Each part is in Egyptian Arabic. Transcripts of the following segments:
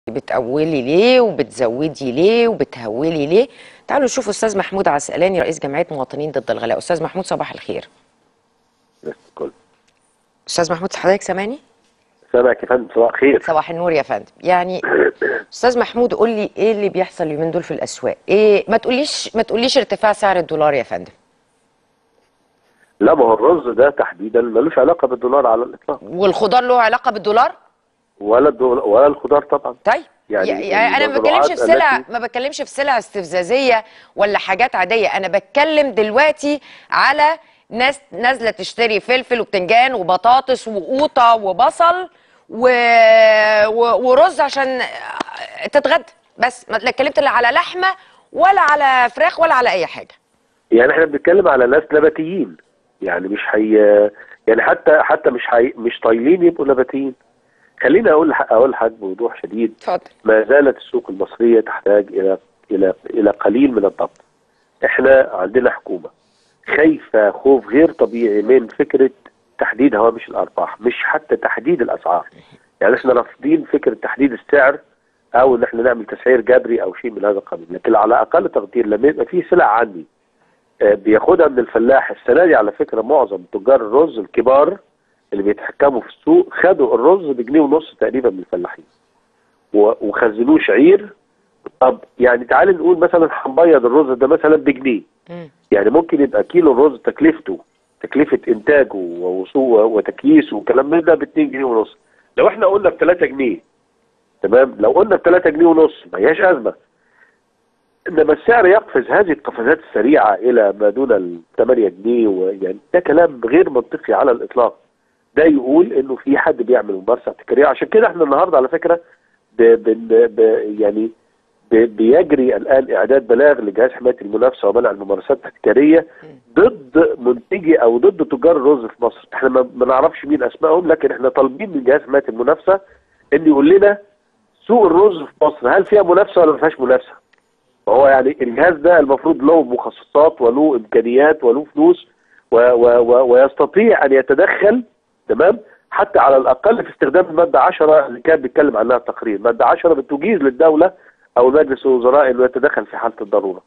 بتأولي ليه وبتزودي ليه وبتهولي ليه تعالوا نشوف استاذ محمود عسقلاني رئيس جمعيه مواطنين ضد الغلاء استاذ محمود صباح الخير بس كل استاذ محمود حضرتك سامعني سامعك يا فندم صباح الخير صباح النور يا فندم يعني استاذ محمود قول لي ايه اللي بيحصل اليومين دول في الاسواق ايه ما تقوليش ما تقوليش ارتفاع سعر الدولار يا فندم لا ما هو الرز ده تحديدا ملوش علاقه بالدولار على الاطلاق والخضار له علاقه بالدولار ولا الدولار ولا الخضار طبعا طيب يعني يعني, يعني انا ما بتكلمش في المزروعات سلع التي- ما بتكلمش في سلع استفزازيه ولا حاجات عاديه انا بتكلم دلوقتي على ناس نازله تشتري فلفل وبتنجان وبطاطس وقوطه وبصل و... و... ورز عشان تتغدى بس ما اتكلمت لا على لحمه ولا على فراخ ولا على اي حاجه يعني احنا بنتكلم على ناس نباتيين يعني مش حي يعني حتى حتى مش حي... مش طايلين يبقوا نباتيين خليني اقول اقول حاجه بوضوح شديد اتفضل ما زالت السوق المصريه تحتاج الى الى الى قليل من الضبط احنا عندنا حكومه خايفه خوف غير طبيعي من فكره تحديد هوامش الارباح مش حتى تحديد الاسعار يعني احنا رافضين فكره تحديد السعر او ان احنا نعمل تسعير جبري او شيء من هذا القبيل لكن على اقل تقدير لما يبقى في سلع عندي آه، بياخدها من الفلاح السنه دي على فكره معظم تجار الرز الكبار اللي بيتحكموا في السوق خدوا الرز بجنيه ونص تقريبا من الفلاحين و- وخزنوه شعير طب يعني تعالي نقول مثلا هنبيض الرز ده مثلا بجنيه مم. يعني ممكن يبقى كيلو الرز تكلفته تكلفه انتاجه ووصوله وتكييسه وكلام من ده ب 2 جنيه ونص لو احنا قلنا ب 3 جنيه تمام لو قلنا ب 3 جنيه ونص ما هياش ازمه انما السعر يقفز هذه القفزات السريعه الى ما دون ال 8 جنيه ويعني ده كلام غير منطقي على الاطلاق ده يقول انه في حد بيعمل ممارسه احتكاريه عشان كده احنا النهارده على فكره ب بن ب يعني ب- بيجري الان اعداد بلاغ لجهاز حمايه المنافسه ومنع الممارسات الاحتكاريه ضد منتجي او ضد تجار الرز في مصر احنا ما ما نعرفش مين اسمائهم لكن احنا طالبين من جهاز حمايه المنافسه ان يقول لنا سوق الرز في مصر هل فيها منافسه ولا ما فيهاش منافسه فهو يعني الجهاز ده المفروض له مخصصات وله امكانيات وله فلوس و و و ويستطيع ان يتدخل تمام حتى على الاقل في استخدام الماده 10 اللي كان بيتكلم عنها التقرير، ماده 10 بتجيز للدوله او مجلس الوزراء انه يتدخل في حاله الضروره.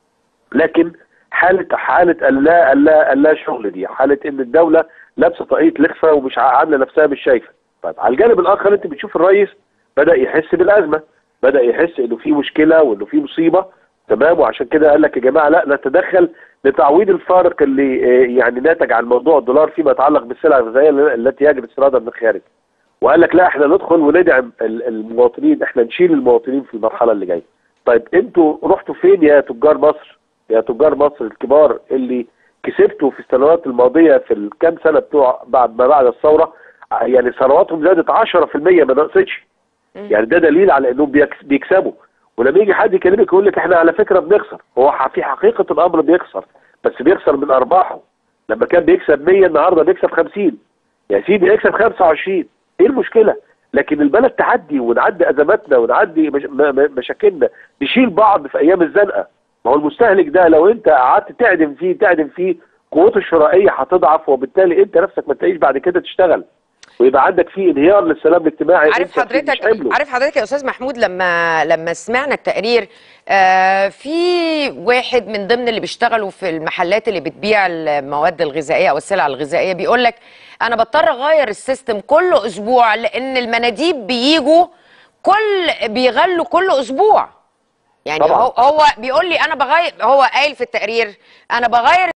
لكن حاله حاله اللا اللا اللا شغل دي، حاله ان الدوله لابسه طاقيه لخفه ومش عامله نفسها مش شايفه. طيب على الجانب الاخر انت بتشوف الرئيس بدا يحس بالازمه، بدا يحس انه في مشكله وانه في مصيبه تمام وعشان كده قال لك يا جماعه لا نتدخل لتعويض الفارق اللي آه، يعني ناتج عن موضوع الدولار فيما يتعلق بالسلع الغذائيه التي يجب استيرادها من الخارج. وقال لك لا احنا ندخل وندعم ال- المواطنين احنا نشيل المواطنين في المرحله اللي جايه. طيب انتوا رحتوا فين يا تجار مصر؟ يا تجار مصر الكبار اللي كسبتوا في السنوات الماضيه في الكام سنه بتوع بعد ما بعد الثوره آه، يعني ثرواتهم زادت 10% ما نقصتش. يعني ده دليل على انهم بيكس- بيكسبوا ولما يجي حد يكلمك يقول لك احنا على فكره بنخسر هو ح- في حقيقه الامر بيخسر بس بيخسر من ارباحه لما كان بيكسب 100 النهارده بيكسب 50 يا سيدي يكسب 25 ايه المشكله لكن البلد تعدي ونعدي ازماتنا ونعدي مش م- م- مشاكلنا نشيل بعض في ايام الزنقه ما هو المستهلك ده لو انت قعدت تعدم فيه تعدم فيه قوته الشرائيه هتضعف وبالتالي انت نفسك ما تلاقيش بعد كده تشتغل ويبقى عندك فيه انهيار للسلام الاجتماعي عارف انت مش حضرتك حمله. عارف حضرتك يا استاذ محمود لما لما سمعنا التقرير آه في واحد من ضمن اللي بيشتغلوا في المحلات اللي بتبيع المواد الغذائيه او السلع الغذائيه بيقول لك انا بضطر اغير السيستم كل اسبوع لان المناديب بيجوا كل بيغلوا كل اسبوع يعني طبعاً. هو هو بيقول لي انا بغير هو قايل في التقرير انا بغير